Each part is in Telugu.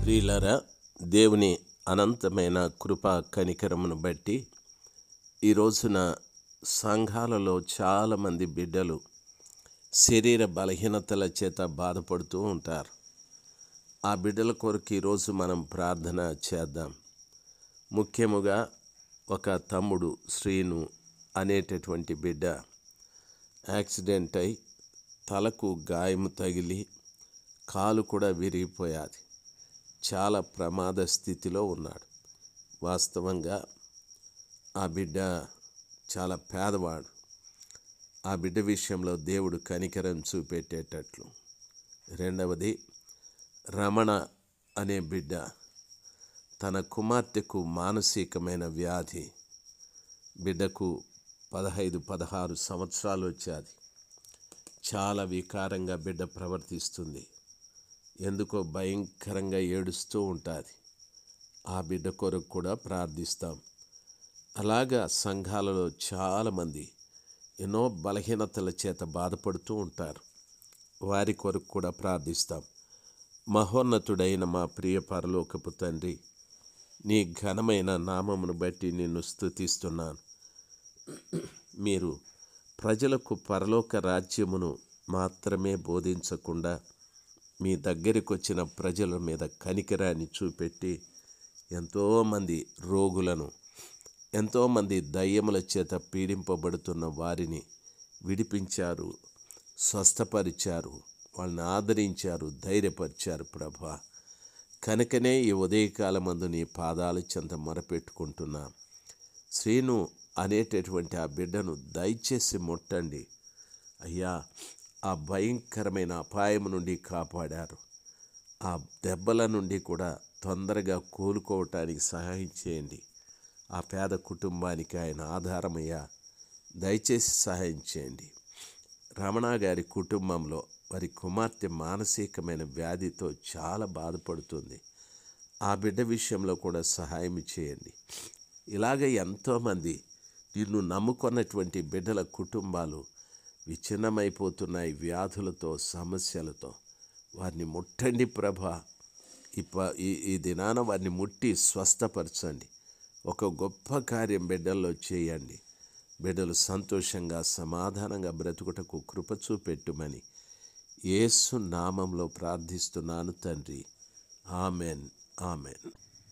ప్రియులరా దేవుని అనంతమైన కృప కనికరమును బట్టి ఈ రోజున సంఘాలలో చాలామంది బిడ్డలు శరీర బలహీనతల చేత బాధపడుతూ ఉంటారు ఆ బిడ్డల కొరకు ఈరోజు మనం ప్రార్థన చేద్దాం ముఖ్యముగా ఒక తమ్ముడు శ్రీను అనేటటువంటి బిడ్డ యాక్సిడెంట్ అయి తలకు గాయము తగిలి కాలు కూడా విరిగిపోయాది చాలా ప్రమాద స్థితిలో ఉన్నాడు వాస్తవంగా ఆ బిడ్డ చాలా పేదవాడు ఆ బిడ్డ విషయంలో దేవుడు కనికరం చూపెట్టేటట్లు రెండవది రమణ అనే బిడ్డ తన కుమార్తెకు మానసికమైన వ్యాధి బిడ్డకు పదహైదు పదహారు సంవత్సరాలు వచ్చాది చాలా వికారంగా బిడ్డ ప్రవర్తిస్తుంది ఎందుకో భయంకరంగా ఏడుస్తూ ఉంటుంది ఆ బిడ్డ కొరకు కూడా ప్రార్థిస్తాం అలాగా సంఘాలలో చాలామంది ఎన్నో బలహీనతల చేత బాధపడుతూ ఉంటారు వారి కొరకు కూడా ప్రార్థిస్తాం మహోన్నతుడైన మా ప్రియ పరలోకపు తండ్రి నీ ఘనమైన నామమును బట్టి నిన్ను స్తుతిస్తున్నాను మీరు ప్రజలకు పరలోక రాజ్యమును మాత్రమే బోధించకుండా మీ దగ్గరికి వచ్చిన ప్రజల మీద కనికరాన్ని చూపెట్టి ఎంతోమంది రోగులను ఎంతోమంది దయ్యముల చేత పీడింపబడుతున్న వారిని విడిపించారు స్వస్థపరిచారు వాళ్ళని ఆదరించారు ధైర్యపరిచారు ప్రభా కనుకనే ఈ ఉదయకాలమందు నీ పాదాల చెంత మొరపెట్టుకుంటున్నా శ్రీను అనేటటువంటి ఆ బిడ్డను దయచేసి ముట్టండి అయ్యా ఆ భయంకరమైన అపాయం నుండి కాపాడారు ఆ దెబ్బల నుండి కూడా తొందరగా కోలుకోవటానికి సహాయం చేయండి ఆ పేద కుటుంబానికి ఆయన ఆధారమయ్యా దయచేసి సహాయం చేయండి రమణ గారి కుటుంబంలో వారి కుమార్తె మానసికమైన వ్యాధితో చాలా బాధపడుతుంది ఆ బిడ్డ విషయంలో కూడా సహాయం చేయండి ఇలాగ ఎంతోమంది నిన్ను నమ్ముకున్నటువంటి బిడ్డల కుటుంబాలు విచ్ఛిన్నమైపోతున్నాయి వ్యాధులతో సమస్యలతో వారిని ముట్టండి ప్రభ ఈ ప ఈ ఈ దినాన వారిని ముట్టి స్వస్థపరచండి ఒక గొప్ప కార్యం బిడ్డల్లో చేయండి బిడ్డలు సంతోషంగా సమాధానంగా బ్రతుకుటకు కృప చూపెట్టుమని యేసు నామంలో ప్రార్థిస్తున్నాను తండ్రి ఆమెన్ ఆమెన్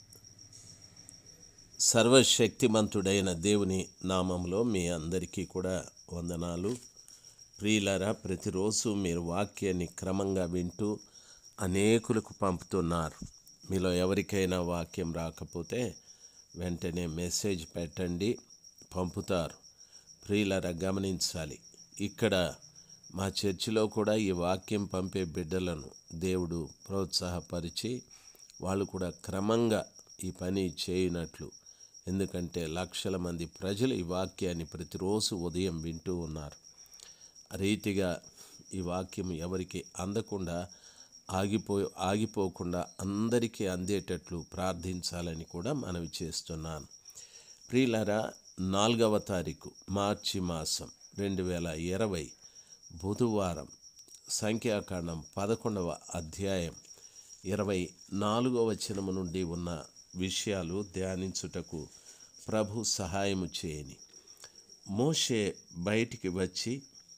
సర్వశక్తిమంతుడైన దేవుని నామంలో మీ అందరికీ కూడా వందనాలు ప్రియులరా ప్రతిరోజు మీరు వాక్యాన్ని క్రమంగా వింటూ అనేకులకు పంపుతున్నారు మీలో ఎవరికైనా వాక్యం రాకపోతే వెంటనే మెసేజ్ పెట్టండి పంపుతారు ప్రియులరా గమనించాలి ఇక్కడ మా చర్చిలో కూడా ఈ వాక్యం పంపే బిడ్డలను దేవుడు ప్రోత్సాహపరిచి వాళ్ళు కూడా క్రమంగా ఈ పని చేయనట్లు ఎందుకంటే లక్షల మంది ప్రజలు ఈ వాక్యాన్ని ప్రతిరోజు ఉదయం వింటూ ఉన్నారు ఆ రీతిగా ఈ వాక్యం ఎవరికి అందకుండా ఆగిపో ఆగిపోకుండా అందరికీ అందేటట్లు ప్రార్థించాలని కూడా మనవి చేస్తున్నాను ప్రియులరా నాలుగవ తారీఖు మార్చి మాసం రెండు వేల ఇరవై బుధవారం సంఖ్యాకాండం పదకొండవ అధ్యాయం ఇరవై నాలుగవ వచనము నుండి ఉన్న విషయాలు ధ్యానించుటకు ప్రభు సహాయము చేయని మోషే బయటికి వచ్చి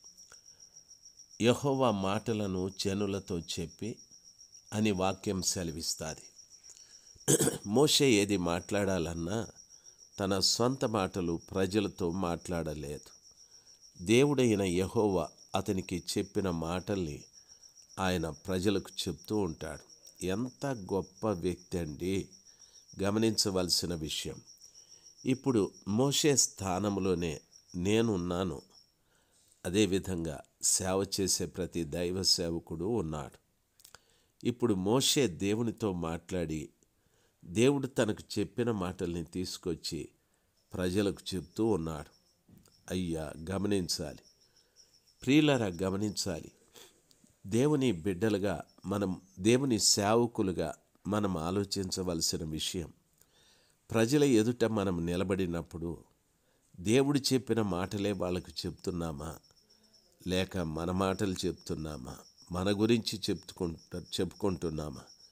యహోవా మాటలను జనులతో చెప్పి అని వాక్యం సెలవిస్తుంది మోషే ఏది మాట్లాడాలన్నా తన సొంత మాటలు ప్రజలతో మాట్లాడలేదు దేవుడైన యహోవా అతనికి చెప్పిన మాటల్ని ఆయన ప్రజలకు చెప్తూ ఉంటాడు ఎంత గొప్ప వ్యక్తి అండి గమనించవలసిన విషయం ఇప్పుడు మోషే స్థానంలోనే నేనున్నాను అదేవిధంగా సేవ చేసే ప్రతి దైవ సేవకుడు ఉన్నాడు ఇప్పుడు మోషే దేవునితో మాట్లాడి దేవుడు తనకు చెప్పిన మాటల్ని తీసుకొచ్చి ప్రజలకు చెప్తూ ఉన్నాడు అయ్యా గమనించాలి ప్రియులరా గమనించాలి దేవుని బిడ్డలుగా మనం దేవుని సేవకులుగా మనం ఆలోచించవలసిన విషయం ప్రజల ఎదుట మనం నిలబడినప్పుడు దేవుడు చెప్పిన మాటలే వాళ్ళకు చెప్తున్నామా లేక మన మాటలు చెప్తున్నామా మన గురించి చెప్పుకుంటా చెప్పుకుంటున్నామా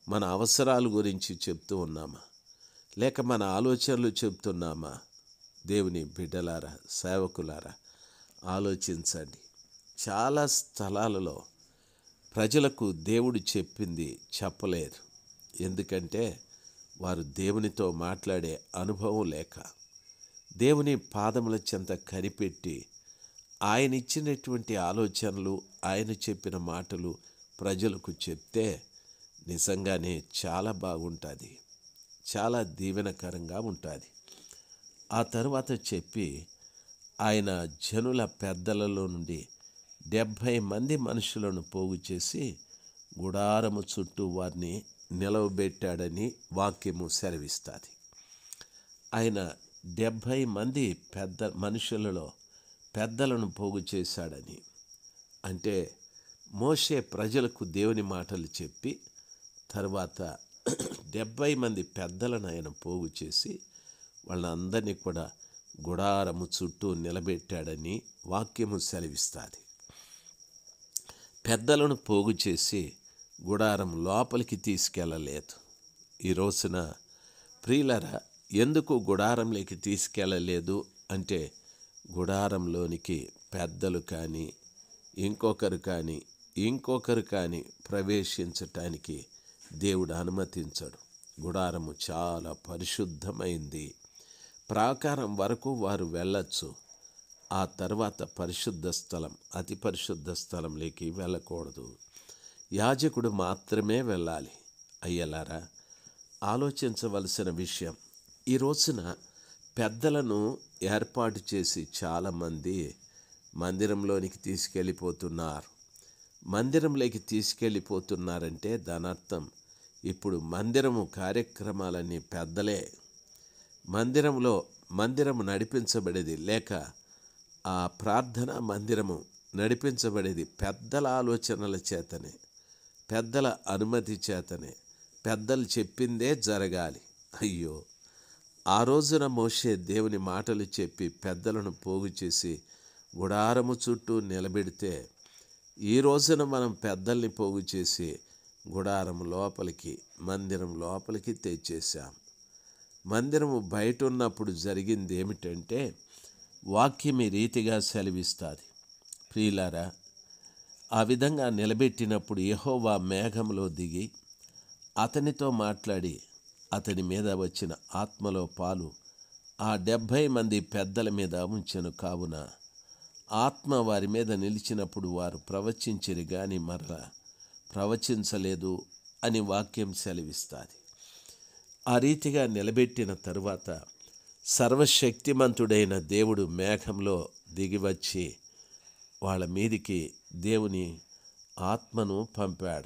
మన అవసరాల గురించి చెప్తూ ఉన్నామా లేక మన ఆలోచనలు చెప్తున్నామా దేవుని బిడ్డలారా సేవకులారా ఆలోచించండి చాలా స్థలాలలో ప్రజలకు దేవుడు చెప్పింది చెప్పలేరు ఎందుకంటే వారు దేవునితో మాట్లాడే అనుభవం లేక దేవుని పాదముల చెంత కనిపెట్టి ఆయన ఇచ్చినటువంటి ఆలోచనలు ఆయన చెప్పిన మాటలు ప్రజలకు చెప్తే నిజంగానే చాలా బాగుంటుంది చాలా దీవెనకరంగా ఉంటుంది ఆ తరువాత చెప్పి ఆయన జనుల పెద్దలలో నుండి డెబ్భై మంది మనుషులను పోగు చేసి గుడారము చుట్టూ వారిని నిలవబెట్టాడని వాక్యము సెలవిస్తుంది ఆయన డెబ్భై మంది పెద్ద మనుషులలో పెద్దలను పోగు చేశాడని అంటే మోసే ప్రజలకు దేవుని మాటలు చెప్పి తర్వాత డెబ్భై మంది పెద్దలను ఆయన పోగు చేసి వాళ్ళందరినీ కూడా గుడారము చుట్టూ నిలబెట్టాడని వాక్యము సెలవిస్తుంది పెద్దలను పోగు చేసి గుడారం లోపలికి తీసుకెళ్ళలేదు ఈ రోజున ప్రియులరా ఎందుకు గుడారంలోకి తీసుకెళ్ళలేదు అంటే గుడారంలోనికి పెద్దలు కానీ ఇంకొకరు కానీ ఇంకొకరు కానీ ప్రవేశించటానికి దేవుడు అనుమతించడు గుడారము చాలా పరిశుద్ధమైంది ప్రాకారం వరకు వారు వెళ్ళొచ్చు ఆ తర్వాత పరిశుద్ధ స్థలం అతి పరిశుద్ధ స్థలంలోకి వెళ్ళకూడదు యాజకుడు మాత్రమే వెళ్ళాలి అయ్యలారా ఆలోచించవలసిన విషయం ఈ రోజున పెద్దలను ఏర్పాటు చేసి చాలామంది మందిరంలోనికి తీసుకెళ్ళిపోతున్నారు మందిరంలోకి తీసుకెళ్ళిపోతున్నారంటే దాని అర్థం ఇప్పుడు మందిరము కార్యక్రమాలన్నీ పెద్దలే మందిరంలో మందిరము నడిపించబడేది లేక ఆ ప్రార్థన మందిరము నడిపించబడేది పెద్దల ఆలోచనల చేతనే పెద్దల అనుమతి చేతనే పెద్దలు చెప్పిందే జరగాలి అయ్యో ఆ రోజున మోసే దేవుని మాటలు చెప్పి పెద్దలను పోగు చేసి గుడారము చుట్టూ నిలబెడితే ఈ రోజున మనం పెద్దల్ని పోగు చేసి గుడారం లోపలికి మందిరం లోపలికి తెచ్చేసాం మందిరము బయట ఉన్నప్పుడు జరిగింది ఏమిటంటే వాక్యం ఈ రీతిగా సెలవిస్తుంది ప్రియులారా ఆ విధంగా నిలబెట్టినప్పుడు యెహోవా మేఘంలో దిగి అతనితో మాట్లాడి అతని మీద వచ్చిన ఆత్మలో పాలు ఆ డెబ్భై మంది పెద్దల మీద ఉంచెను కావున ఆత్మ వారి మీద నిలిచినప్పుడు వారు ప్రవచించిరి గాని మరలా ప్రవచించలేదు అని వాక్యం సెలవిస్తుంది ఆ రీతిగా నిలబెట్టిన తరువాత సర్వశక్తిమంతుడైన దేవుడు మేఘంలో దిగివచ్చి వాళ్ళ మీదికి దేవుని ఆత్మను పంపాడు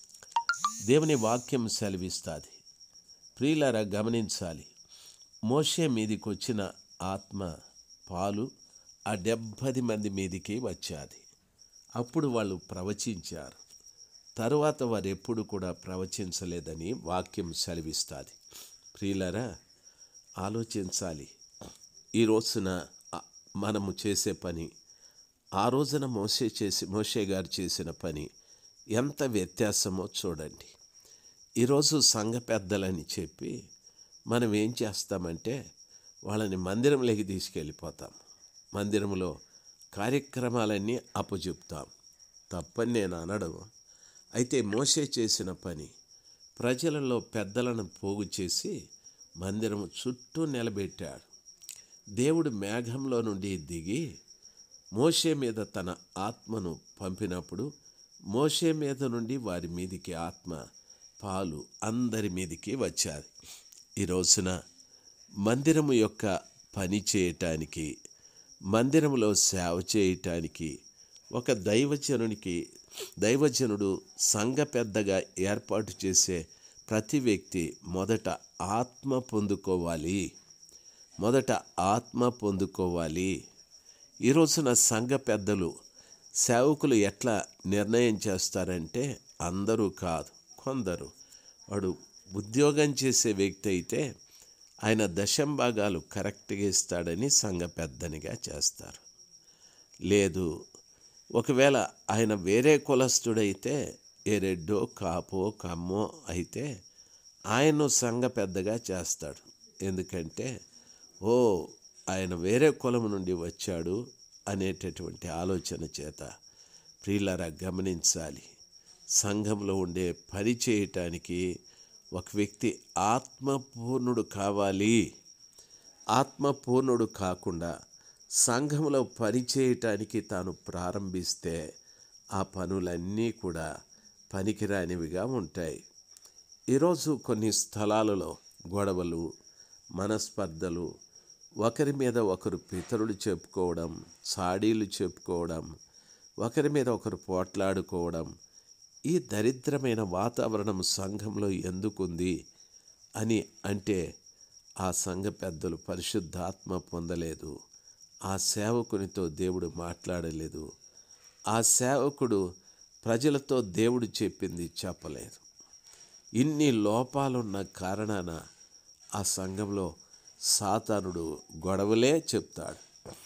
దేవుని వాక్యం సెలవిస్తుంది ప్రియులారా గమనించాలి మోషే మీదికి వచ్చిన ఆత్మ పాలు ఆ డెబ్బది మంది మీదికి వచ్చాది అప్పుడు వాళ్ళు ప్రవచించారు తరువాత వారు ఎప్పుడు కూడా ప్రవచించలేదని వాక్యం సెలవిస్తుంది ప్రియులారా ఆలోచించాలి ఈ రోజున ఆ- మనము చేసే పని ఆ రోజున మోసే చేసి మోషే గారు చేసిన పని ఎంత వ్యత్యాసమో చూడండి ఈరోజు సంఘ పెద్దలని చెప్పి మనం ఏం చేస్తామంటే వాళ్ళని మందిరంలోకి తీసుకెళ్ళిపోతాం మందిరంలో కార్యక్రమాలన్నీ అప్పచెప్తాం తప్పని నేను అనడం అయితే మోసే చేసిన పని ప్రజలలో పెద్దలను పోగు చేసి మందిరం చుట్టూ నిలబెట్టాడు దేవుడు మేఘంలో నుండి దిగి మోషే మీద తన ఆత్మను పంపినప్పుడు మోషే మీద నుండి వారి మీదికి ఆత్మ పాలు అందరి మీదికి వచ్చారు ఈ రోజున మందిరము యొక్క పని చేయటానికి మందిరములో సేవ చేయటానికి ఒక దైవజనునికి దైవజనుడు సంఘ పెద్దగా ఏర్పాటు చేసే ప్రతి వ్యక్తి మొదట ఆత్మ పొందుకోవాలి మొదట ఆత్మ పొందుకోవాలి ఈ రోజున సంఘ పెద్దలు సేవకులు ఎట్లా నిర్ణయం చేస్తారంటే అందరూ కాదు కొందరు వాడు ఉద్యోగం చేసే వ్యక్తి అయితే ఆయన దశంభాగాలు కరెక్ట్గా ఇస్తాడని సంఘ పెద్దనిగా చేస్తారు లేదు ఒకవేళ ఆయన వేరే కులస్తుడైతే ఏ రెడ్డో కాపో కమ్మో అయితే ఆయన్ను సంఘ పెద్దగా చేస్తాడు ఎందుకంటే ఓ ఆయన వేరే కులం నుండి వచ్చాడు అనేటటువంటి ఆలోచన చేత ప్రియులరా గమనించాలి సంఘంలో ఉండే పని చేయటానికి ఒక వ్యక్తి ఆత్మపూర్ణుడు కావాలి ఆత్మపూర్ణుడు కాకుండా సంఘంలో పని చేయటానికి తాను ప్రారంభిస్తే ఆ పనులన్నీ కూడా పనికిరానివిగా ఉంటాయి ఈరోజు కొన్ని స్థలాలలో గొడవలు మనస్పర్ధలు ఒకరి మీద ఒకరు పితరులు చెప్పుకోవడం చాడీలు చెప్పుకోవడం ఒకరి మీద ఒకరు పోట్లాడుకోవడం ఈ దరిద్రమైన వాతావరణం సంఘంలో ఎందుకుంది అని అంటే ఆ సంఘ పెద్దలు పరిశుద్ధాత్మ పొందలేదు ఆ సేవకునితో దేవుడు మాట్లాడలేదు ఆ సేవకుడు ప్రజలతో దేవుడు చెప్పింది చెప్పలేదు ఇన్ని లోపాలున్న కారణాన ఆ సంఘంలో సాతానుడు గొడవలే చెప్తాడు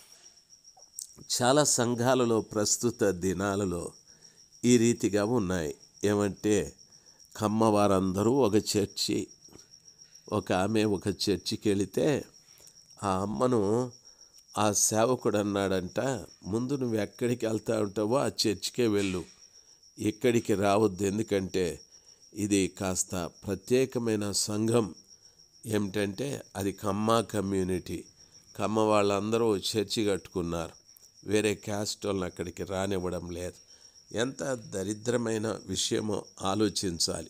చాలా సంఘాలలో ప్రస్తుత దినాలలో ఈ రీతిగా ఉన్నాయి ఏమంటే కమ్మవారందరూ ఒక చర్చి ఒక ఆమె ఒక చర్చికి వెళితే ఆ అమ్మను ఆ సేవకుడు అన్నాడంట ముందు నువ్వు ఎక్కడికి వెళ్తా ఉంటావో ఆ చర్చికే వెళ్ళు ఇక్కడికి రావద్దు ఎందుకంటే ఇది కాస్త ప్రత్యేకమైన సంఘం ఏమిటంటే అది కమ్మ కమ్యూనిటీ కమ్మ వాళ్ళందరూ చర్చి కట్టుకున్నారు వేరే క్యాస్ట్ వాళ్ళని అక్కడికి రానివ్వడం లేదు ఎంత దరిద్రమైన విషయమో ఆలోచించాలి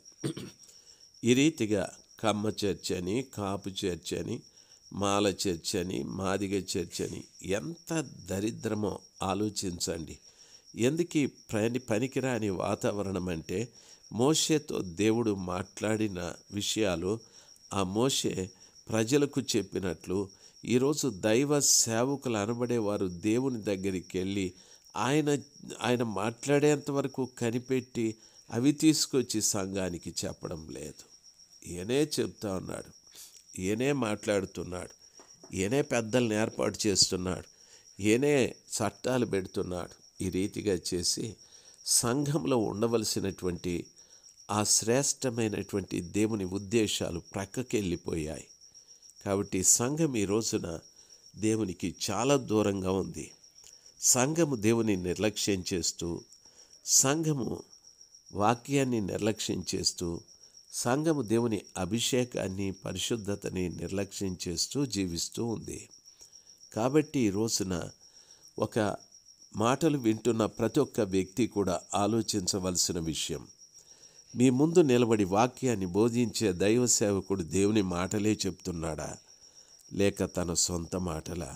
ఈ రీతిగా కమ్మ చర్చ్ అని కాపు చర్చ్ అని మాల చర్చ్ అని మాదిగ చర్చ్ అని ఎంత దరిద్రమో ఆలోచించండి ఎందుకు ఈ పని పనికిరాని వాతావరణం అంటే మోషేతో దేవుడు మాట్లాడిన విషయాలు ఆ మోషే ప్రజలకు చెప్పినట్లు ఈరోజు దైవ సేవకులు అనబడేవారు దేవుని దగ్గరికి వెళ్ళి ఆయన ఆయన మాట్లాడేంత వరకు కనిపెట్టి అవి తీసుకొచ్చి సంఘానికి చెప్పడం లేదు ఈయనే చెప్తా ఉన్నాడు ఈయనే మాట్లాడుతున్నాడు ఈయనే పెద్దల్ని ఏర్పాటు చేస్తున్నాడు ఈయనే చట్టాలు పెడుతున్నాడు ఈ రీతిగా చేసి సంఘంలో ఉండవలసినటువంటి ఆ శ్రేష్టమైనటువంటి దేవుని ఉద్దేశాలు ప్రక్కకి వెళ్ళిపోయాయి కాబట్టి సంఘం ఈ రోజున దేవునికి చాలా దూరంగా ఉంది సంఘము దేవుని నిర్లక్ష్యం చేస్తూ సంఘము వాక్యాన్ని నిర్లక్ష్యం చేస్తూ సంఘము దేవుని అభిషేకాన్ని పరిశుద్ధతని నిర్లక్ష్యం చేస్తూ జీవిస్తూ ఉంది కాబట్టి ఈ రోజున ఒక మాటలు వింటున్న ప్రతి ఒక్క వ్యక్తి కూడా ఆలోచించవలసిన విషయం మీ ముందు నిలబడి వాక్యాన్ని బోధించే దైవ సేవకుడు దేవుని మాటలే చెప్తున్నాడా లేక తన సొంత మాటలా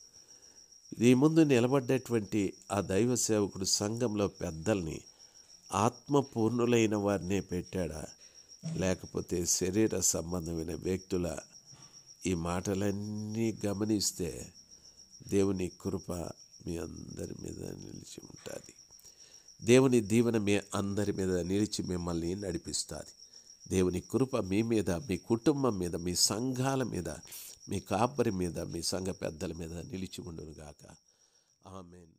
నీ ముందు నిలబడ్డటువంటి ఆ దైవ సేవకుడు సంఘంలో పెద్దల్ని ఆత్మపూర్ణులైన వారినే పెట్టాడా లేకపోతే శరీర సంబంధమైన వ్యక్తుల ఈ మాటలన్నీ గమనిస్తే దేవుని కృప మీ అందరి మీద నిలిచి ఉంటుంది దేవుని దీవెన మీ అందరి మీద నిలిచి మిమ్మల్ని నడిపిస్తుంది దేవుని కృప మీ మీద మీ కుటుంబం మీద మీ సంఘాల మీద మీ కాపరి మీద మీ సంఘ పెద్దల మీద నిలిచి ఉండునుగాక ఆమెన్